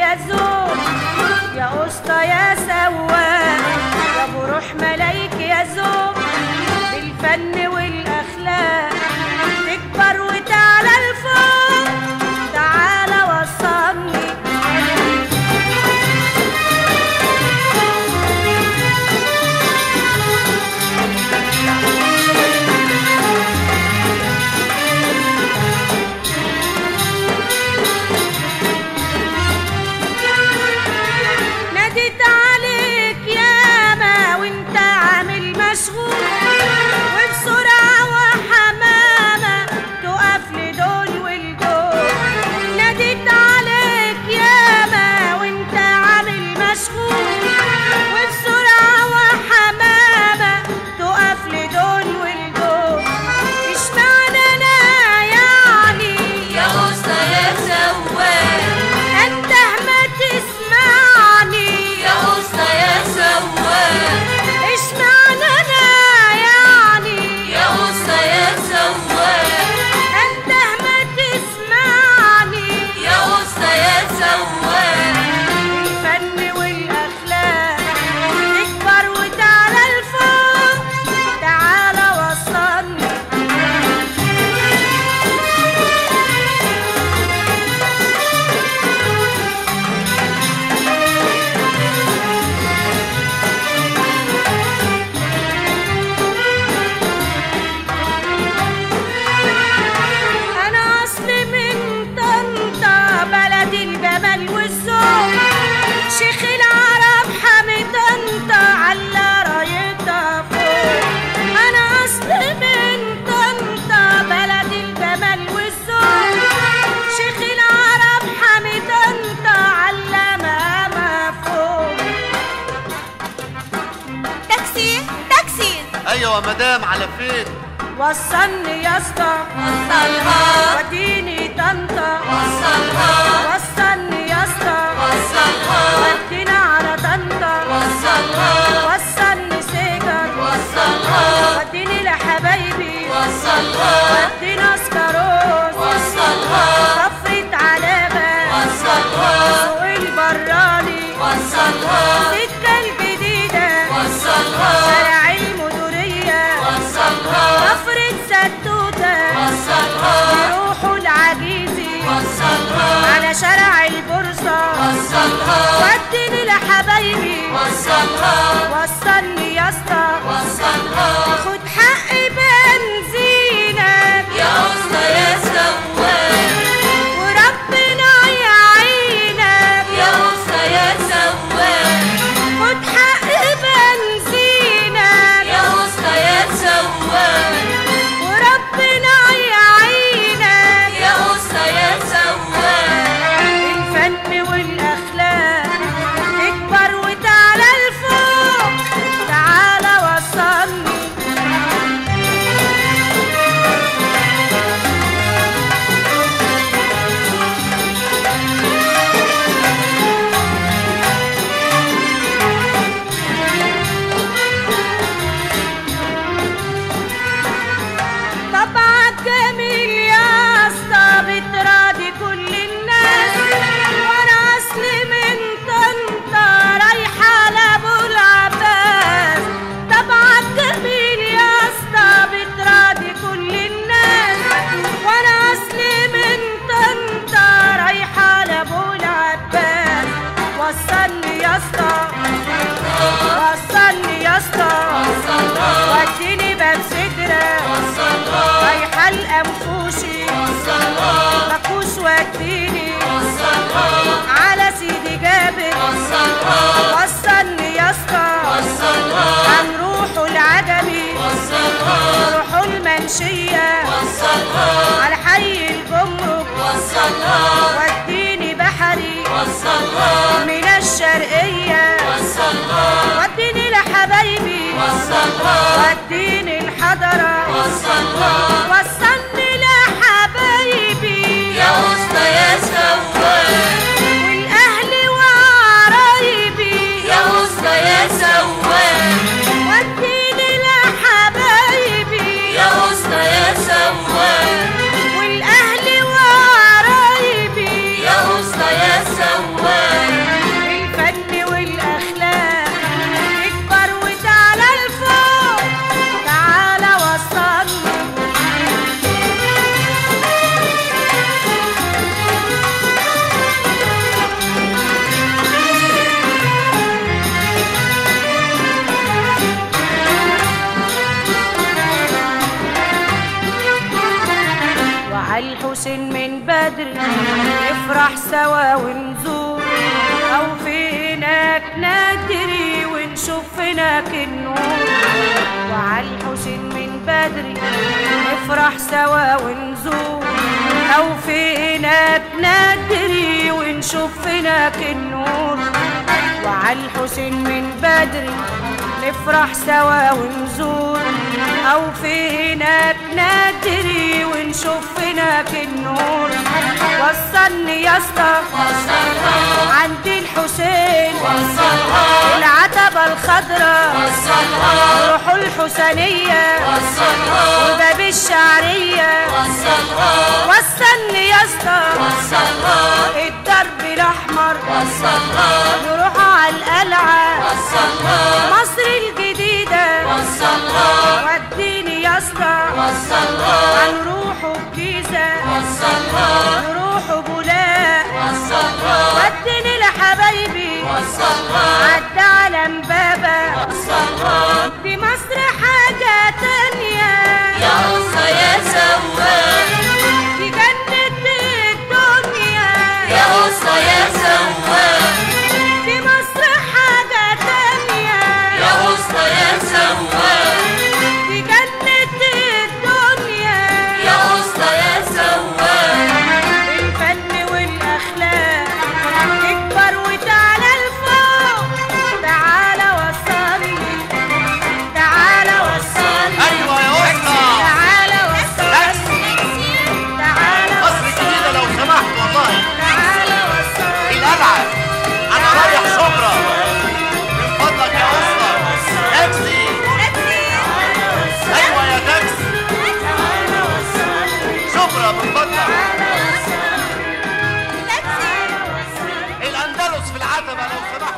يا زوج يا اسطى يا سواق يا ابو روح ملايك يا زوج بالفن والاخلاق تكبر وتعلى لفوق تعالى وصلني ناديت عليك ياما وانت عامل مشغول وبسرعة وحمامة تقف لدول والدول ناديت عليك ياما وانت عامل مشغول وبسرعة وحمامة تقف لدول والدول اشمعنى انا يعني يا أسطى يا سواق انت ما تسمعني يا أسطى يا سواق اشمعنى انا يعني يا أسطى يا سواق انت ما تسمعني يا أسطى يا سواق الفن والاخلاق تكبر وتعلى لفوق تعالى وصلني انا اصلي من طنطا بلد الجمال والذوق شيخ العرب حامي طنطا على رايتها فوق انا اصلي من طنطا بلد الجمال والذوق شيخ العرب حامي طنطا على ماما فوق تاكسي تاكسي ايوه مدام على فين وصلني يا اسطى وصلها وديني طنطا وصلها وصلني يا اسطى وصلها ودينا على طنطا وصلها وصلني سيجر وصلها وديني لحبايبي وصلها ودينا اسكروز وصلها صفرة علامة وصلها سوق البراني وصلها سكة الجديدة وصلها شارع المدورية وصلها صفرة ستوتة وصلها يروحوا العجيزي وصلها على شارع البورصة وصلها وديني لحبايبي وصلها وصلني يا اسطى وصلها خد حق بنزينك يا أسطى يا سواق وربنا يعينك يا أسطى يا سواق خد حق بنزينك يا أسطى يا سواق وربنا يعينك يا أسطى يا سواق الفن والاخلاق تكبر وتعلى لفوق تعالى وصلني طبعك جميل يا اسطى بتراضي كل الناس وانا اصلي من طنطا رايحه لابو العباس طبعك جميل يا اسطى بتراضي كل الناس وانا اصلي من طنطا رايحه لابو العباس وصلني يا اسطى وصلني يا اسطى وديني باب سدره رايحة الأنفوشي مكوش وديني على سيدي جابر وصلني يا اسطى هنروحوا العجمي نروحوا المنشية على حي الجمرك وديني بحري من الشرقية وديني لحبايبي وديني الحضرة وصلني لحبايبي يا أسطى يا سواق والأهل وقرايبي يا أسطى يا سواق وديني لحبايبي يا أسطى يا سواق والأهل وقرايبي يا أسطى يا سواق بدري نفرح سوا ونزور أو في هناك ندري ونشوف هناك النور وعلى الحسين من بدري نفرح سوا ونزور أو في هناك ندري ونشوف هناك النور وعلى الحسين من بدري نفرح سوا ونزور أو في هناك ندري ونشوف هناك النور وصلني يا اسطى وصلها عند الحسين وصلها العتبة الخضراء وصلها روحوا الحسينية وصلها وباب الشعرية وصلها وصلني يا اسطى وصلها الدرب الأحمر وصلها نروحوا على القلعة وصلها مصر الجديدة وصلها وديني يا اسطى وصلها هنروحوا الجيزة وصلها نروحوا بولاق وصلها وديني لحبايبي وصلها عدى على مبابة وصلها دي مصر حاجة تانية يا قصة يا سواق دي جنة الدنيا يا قصة يا سواق دي مصر حاجة تانية يا قصة يا سواق دي جنة الدنيا يا قصة يا سواق الفن والأخلاق تكبر وتعلى لفوق تعالى وصلني تعالى وصلني ايوه يا اسطى تعالى وصلني تعالى مصر الجديده لو سمحت والله تعالى وصلني القلعه انا رايح شبرا من فضلك يا اسطى تاكسي ايوه يا تاكسي شبرا من فضلك الاندلس في العتبه لو سمحت